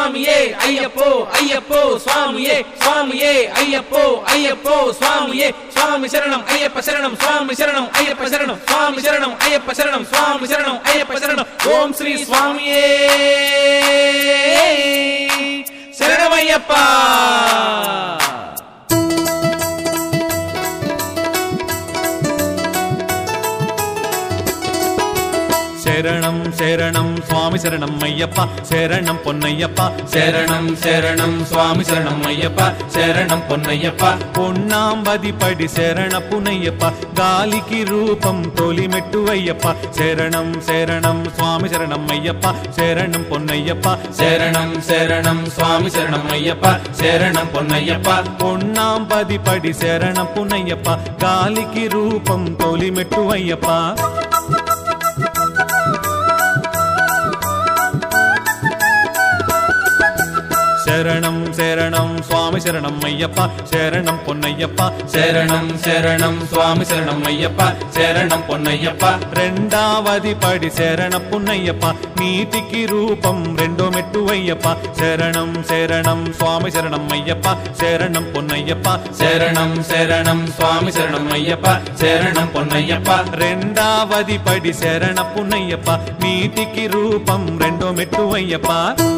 சுவாமியே ஐயப்போ ஐயப்போ சுவாமியே சுவாமியே ஐயப்போ ஐயப்போ சுவாமியே சுவாமி சரணம் ஐயப்ப சரணம் சுவாமி சரணம் ஐயப்ப சரணம் சுவாமி சரணம் ஐயப்ப சரணம் சுவாமி சரணம் ஐயப்ப சரணம் ஓம் ஸ்ரீ சுவாமியே சரணம் ஐயப்பா சரணம் சரணம் சுவாமி சரணம் ஐயப்பா சரணம் பொன்னையப்பா சரணம் சரணம் சுவாமி சரணம் ஐயப்பா சரணம் பொன்னையப்பா பொன்னாம்பதி படி శరణ పునయ్యప్ప గాలికి రూపం తొలిమెట్టు అయ్యప్ప శరణం శరణం స్వామి శరణం అయ్యప్ప శరణం పొన్నయ్యప్ప சரணம் சரணம் சுவாமி சரணம் ஐயப்பா சரணம் பொன்னையப்பா పొన్నాంబది పడి శరణ పునయ్యప్ప గాలికి రూపం తొలిమెట్టు అయ్యప్ప శరణం శరణం స్వామి శరణం అయ్యప్ప శరణం పొన్నయ్యప్ప சரணம் சரணம் சுவாமி சரணம் ஐயப்பா சரணம் பொன்னையப்பா రెండావది పడి శరణ పున్నయ్యప్ప నీటికి రూపం రెండో మెట్టు అయ్యప్ప శరణం శరణం స్వామి శరణం అయ్యప్ప శరణం పొన్నయ్యప్ప சரணம் சரணம் சுவாமி சரணம் ஐயப்பா சரணம் பொன்னையப்பா రెండావది పడి శరణ పున్నయ్యప్ప నీటికి రూపం రెండో మెట్టు అయ్యప్ప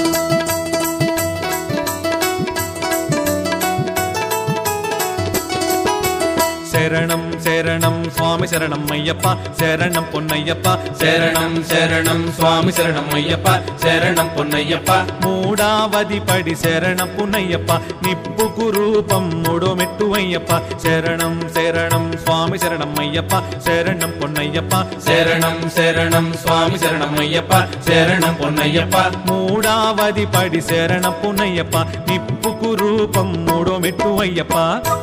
శరణం శరణం స్వామి శరణం అయ్యప్ప శరణం పొన్నయ్యప్ప சரணம் சரணம் சுவாமி சரணம் ஐயப்பா சரணம் பொன்னையப்பா మూడావది పడి శరణ పునయ్యప్ప నిప్పుకు రూపం మూడో మెట్టు అయ్యప్ప శరణం శరణం స్వామి శరణం అయ్యప్ప శరణం పొన్నయ్యప్ప சரணம் சரணம் சுவாமி சரணம் ஐயப்பா சரணம் பொன்னையப்பா మూడావది పడి శరణ పునయ్యప్ప నిప్పుకు రూపం మూడో మెట్టు అయ్యప్ప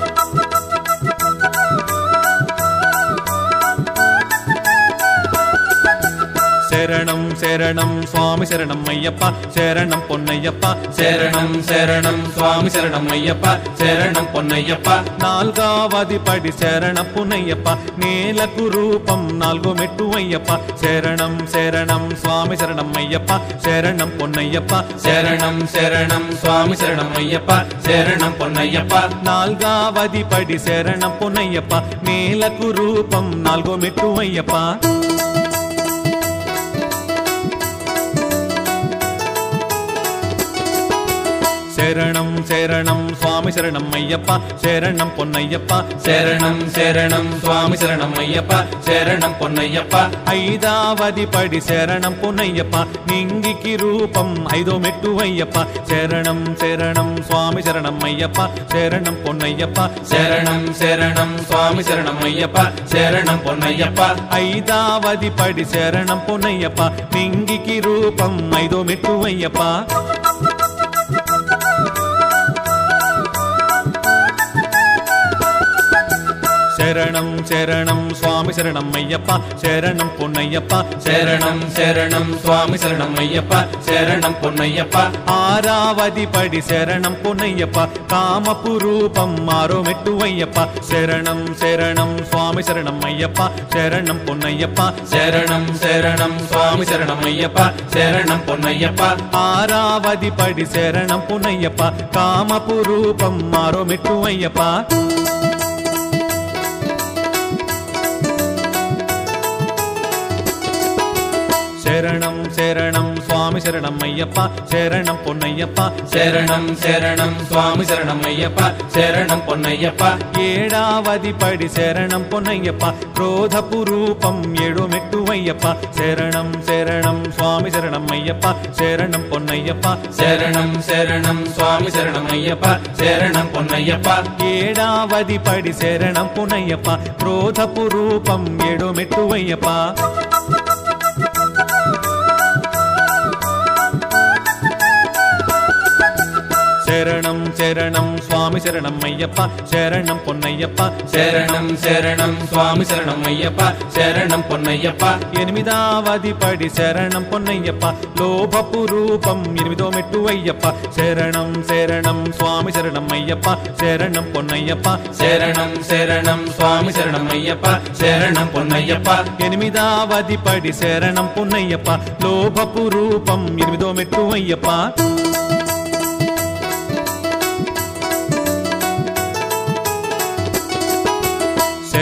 శరణం శరణం స్వామి శరణం అయ్యప్ప శరణం పొన్నయ్యప్ప சரணம் சரணம் சுவாமி சரணம் ஐயப்பா சரணம் பொன்னையப்பா నాల్గావది పడి శరణ పునయ్యప్ప నేలకు రూపం నాలుగో మెట్టు అయ్యప్ప శరణం శరణం స్వామి శరణం అయ్యప్ప శరణం పొన్నయ్యప్ప சரணம் சரணம் சுவாமி சரணம் ஐயப்பா சரணம் பொன்னையப்பா నాల్గావది పడి శరణ పునయ్యప్ప నేలకు రూపం నాలుగో మెట్టు అయ్యప్ప శరణం శరణం స్వామి శరణం అయ్యప్ప శరణం పొన్నయ్యప్ప சரணம் சரணம் சுவாமி சரணம் ஐயப்பா சரணம் பொன்னையப்பா ఐదావది పడి శరణం పునయ్యప్ప నింగికి రూపం ఐదో మెట్టు అయ్యప్ప శరణం శరణం స్వామి శరణం అయ్యప్ప శరణం పొన్నయ్యప్ప சரணம் சரணம் சுவாமி சரணம் ஐயப்பா சரணம் பொன்னையப்பா ఐదావది పడి శరణం పునయ్యప్ప నింగికి రూపం ఐదో మెట్టు అయ్యప్ప శరణం శరణం స్వామి శరణం అయ్యప్ప శరణం పొన్నయ్యప్ప சரணம் சரணம் சுவாமி சரணம் ஐயப்பா சரணம் பொன்னையப்பா ఆరావది పడి శరణం పొన్నయ్యప్ప కామపు రూపం ఆరో మెట్టు అయ్యప్ప శరణం శరణం స్వామి శరణం అయ్యప్ప శరణం పొన్నయ్యప్ప சரணம் சரணம் சுவாமி சரணம் ஐயப்பா சரணம் பொன்னையப்பா ఆరావది పడి శరణం పునయ్యప్ప కామపు రూపం ఆరో మెట్టు అయ్యప్ప శరణం శరణం స్వామి శరణం అయ్యప్ప శరణం పొన్నయ్యప్ప சரணம் சரணம் சுவாமி சரணம் ஐயப்பா சரணம் பொன்னையப்பா ఏడావది పడి శరణం పొన్నయ్యప్ప క్రోధపు రూపం ఏడు మెట్టు అయ్యప్ప శరణం శరణం స్వామి శరణం అయ్యప్ప శరణం పొన్నయ్యప్ప சரணம் சரணம் சுவாமி சரணம் ஐயப்பா சரணம் பொன்னையப்பா ఏడావది పడి శరణం పునయ్యప్ప క్రోధపు రూపం ఏడు మెట్టు అయ్యప్ప శరణం శరణం స్వామి శరణం అయ్యప్ప శరణం పొన్నయ్యప్ప சரணம் சரணம் சுவாமி சரணம் ஐயப்பா சரணம் பொன்னையப்பா ఎనిమిదావది పడి శరణం పొన్నయ్యప్ప లోభపు రూపం ఎనిమిదో మెట్టు అయ్యప్ప శరణం శరణం స్వామి శరణం అయ్యప్ప శరణం పొన్నయ్యప్ప சரணம் சரணம் சுவாமி சரணம் ஐயப்பா சரணம் பொன்னையப்பா ఎనిమిదావది పడి శరణం పొన్నయ్యప్ప లోభపు రూపం ఎనిమిదో మెట్టు అయ్యప్ప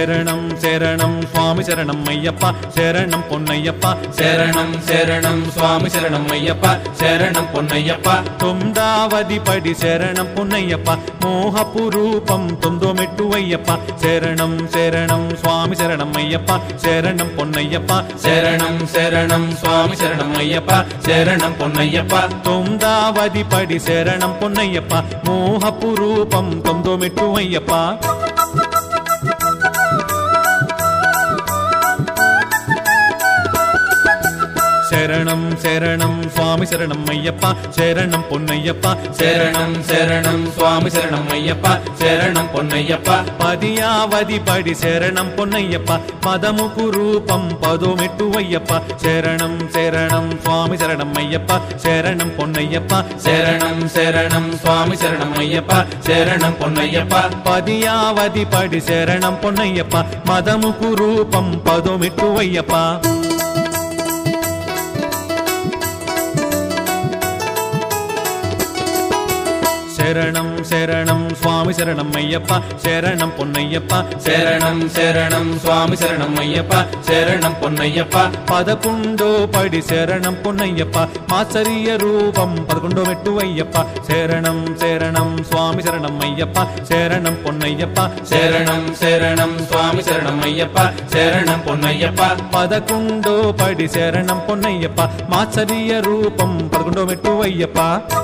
శరణం శరణం స్వామి శరణం అయ్యప్ప శరణం పొన్నయ్యప్ప శరణం శరణం స్వామి శరణం అయ్యప్ప శరణం పొన్నయ్యప్ప తొమ్మిదావది పడి శరణం పొన్నయ్యప్ప మోహపు రూపం తొమ్మిదో మెట్టు అయ్యప్ప శరణం శరణం స్వామి శరణం అయ్యప్ప శరణం పొన్నయ్యప్ప శరణం శరణం స్వామి శరణం అయ్యప్ప శరణం పొన్నయ్యప్ప తొమ్మిదావది పడి శరణం పొన్నయ్యప్ప మోహపు రూపం తొమ్మిదో మెట్టు అయ్యప్ప శరణం శరణం స్వామి శరణం అయ్యప్ప శరణం పొన్నయ్యప్ప శరణం శరణం స్వామి శరణం అయ్యప్ప శరణం పొన్నయ్యప్ప పదియావది పడి శరణం పొన్నయ్యప్ప పదముకు రూపం పదో మెట్టు అయ్యప్ప శరణం శరణం స్వామి శరణం అయ్యప్ప శరణం పొన్నయ్యప్ప శరణం శరణం స్వామి శరణం అయ్యప్ప శరణం పొన్నయ్యప్ప పదియావది పడి శరణం పొన్నయ్యప్ప మదముకు రూపం పదో మెట్టు అయ్యప్ప శరణం శరణం స్వామి శరణం అయ్యప్ప శరణం పొన్నయ్యప్ప శరణం శరణం స్వామి శరణం అయ్యప్ప శరణం పొన్నయ్యప్ప పదకొండో పడి శరణం పొన్నయ్యప్ప మాచర్య రూపం పదకొండో మెట్టు అయ్యప్ప శరణం శరణం స్వామి శరణం అయ్యప్ప శరణం పొన్నయ్యప్ప శరణం శరణం స్వామి శరణం అయ్యప్ప శరణం పొన్నయ్యప్ప పదకొండో పడి శరణం పొన్నయ్యప్ప మాచర్య రూపం పదకొండో మెట్టు అయ్యప్ప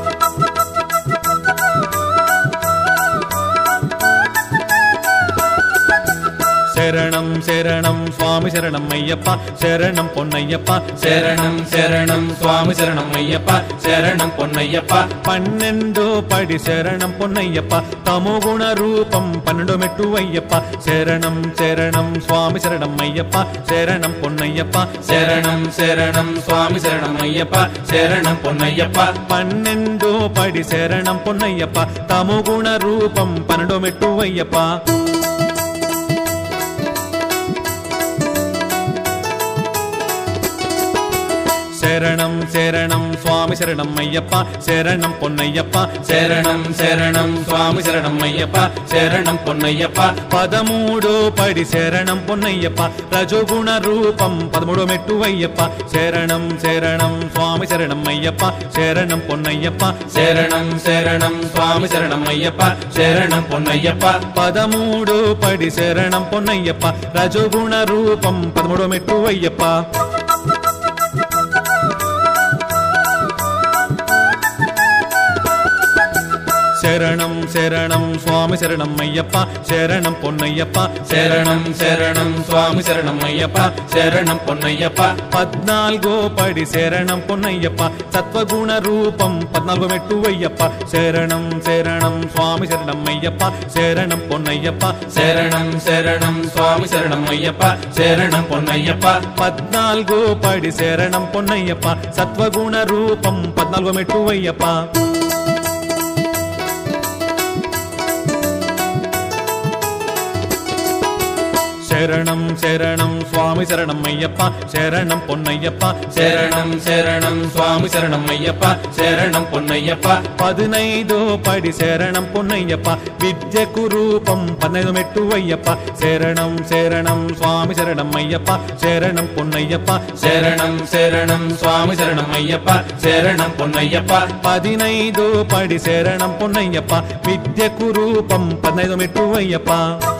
శరణం శరణం స్వామి శరణం అయ్యప్ప శరణం పొన్నయ్యప్ప శరణం శరణం స్వామి శరణం అయ్యప్ప శరణం పొన్నయ్యప్ప పన్నెండో పడి శరణం పొన్నయ్యప్ప తమో గుణ రూపం పన్నెండో మెట్టు అయ్యప్ప శరణం శరణం స్వామి శరణం అయ్యప్ప శరణం పొన్నయ్యప్ప శరణం శరణం స్వామి శరణం అయ్యప్ప శరణం పొన్నయ్యప్ప పన్నెండో పడి శరణం పొన్నయ్యప్ప తమో గుణ రూపం పన్నెండో మెట్టు అయ్యప్ప శరణం శరణం స్వామి శరణం అయ్యప్ప శరణం పొన్నయ్యప్ప శరణం శరణం స్వామి శరణం అయ్యప్ప శరణం పొన్నయ్యప్ప పదమూడో పడి శరణం పొన్నయ్యప్ప రజోగుణ రూపం పదమూడో మెట్టు అయ్యప్ప శరణం శరణం స్వామి శరణం అయ్యప్ప శరణం పొన్నయ్యప్ప శరణం శరణం స్వామి శరణం అయ్యప్ప శరణం పొన్నయ్యప్ప పదమూడో పడి శరణం పొన్నయ్యప్ప రజోగుణ రూపం పదమూడో మెట్టు అయ్యప్ప శరణం శరణం స్వామి శరణం అయ్యప్ప శరణం పొన్నయ్యప్ప శరణం శరణం స్వామి శరణం అయ్యప్ప శరణం పొన్నయ్యప్ప పద్నాలుగో పడి శరణం పొన్నయ్యప్ప సత్వగుణ రూపం పద్నాలుగో మెట్టు అయ్యప్ప శరణం శరణం స్వామి శరణం అయ్యప్ప శరణం పొన్నయ్యప్ప శరణం శరణం స్వామి శరణం అయ్యప్ప శరణం పొన్నయ్యప్ప పద్నాలుగో పడి శరణం పొన్నయ్యప్ప సత్వగుణ రూపం పద్నాలుగో మెట్టు అయ్యప్ప శరణం శరణం స్వామి శరణం అయ్యప్ప శరణం పొన్నయ్యప్ప శరణం శరణం స్వామి శరణం అయ్యప్ప శరణం పొన్నయ్యప్ప పదునైదో పడి శరణం పొన్నయ్యప్ప విద్యకు రూపం పన్నైదు మెట్టు అయ్యప్ప శరణం శరణం స్వామి శరణం అయ్యప్ప శరణం పొన్నయ్యప్ప శరణం శరణం స్వామి శరణం అయ్యప్ప శరణం పొన్నయ్యప్ప పదినైదో పడి శరణం పొన్నయ్యప్ప విద్యకు రూపం పన్నైదు మెట్టు అయ్యప్ప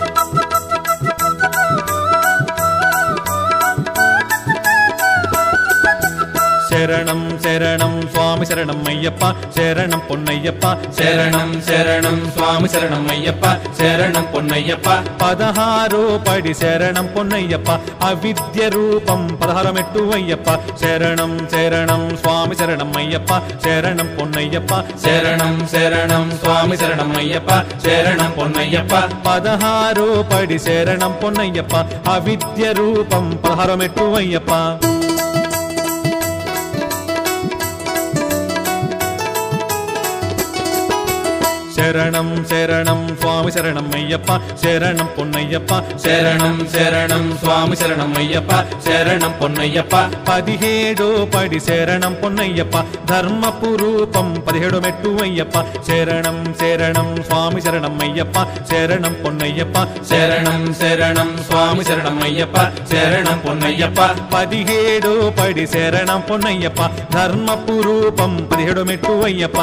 శరణం శరణం స్వామి శరణం అయ్యప్ప శరణం పొన్నయ్యప్ప శరణం శరణం స్వామి శరణం అయ్యప్ప శరణం పొన్నయ్యప్ప పదహారో పడి శరణం పొన్నయ్యప్ప అవిద్య రూపం పదహారు మెట్టు అయ్యప్ప శరణం శరణం స్వామి శరణం అయ్యప్ప శరణం పొన్నయ్యప్ప శరణం శరణం స్వామి శరణం అయ్యప్ప శరణం పొన్నయ్యప్ప పదహారో పడి శరణం పొన్నయ్యప్ప అవిద్య రూపం పదహారు మెట్టు అయ్యప్ప శరణం శరణం స్వామి శరణం అయ్యప్ప శరణం పొన్నయ్యప్ప శరణం శరణం స్వామి శరణం అయ్యప్ప శరణం పొన్నయ్యప్ప పదిహేడో పడి శరణం పొన్నయ్యప్ప ధర్మపు రూపం పదిహేడు మెట్టు అయ్యప్ప శరణం శరణం స్వామి శరణం అయ్యప్ప శరణం పొన్నయ్యప్ప శరణం శరణం స్వామి శరణం అయ్యప్ప శరణం పొన్నయ్యప్ప పదిహేడు పడి శరణం పొన్నయ్యప్ప ధర్మపు రూపం పదిహేడు మెట్టు అయ్యప్ప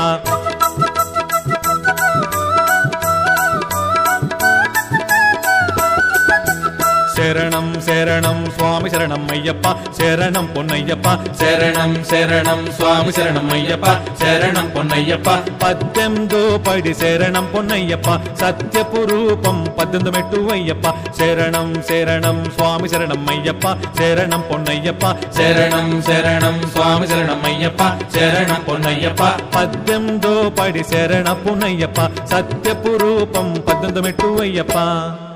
శరణం శరణం స్వామి శరణం అయ్యప్ప శరణం పొన్నయ్యప్ప శరణం శరణం స్వామి శరణం అయ్యప్ప శరణం పొన్నయ్యప్ప పద్దెనిమిదో పడి శరణం పొన్నయ్యప్ప సత్యపు రూపం పద్దెనిమిది మెట్టు అయ్యప్ప శరణం శరణం స్వామి శరణం అయ్యప్ప శరణం పొన్నయ్యప్ప శరణం శరణం స్వామి శరణం అయ్యప్ప శరణం పొన్నయ్యప్ప పద్దెనిమిదో పడి శరణ పునయ్యప్ప సత్యపు రూపం పద్దెనిమిది మెట్టు అయ్యప్ప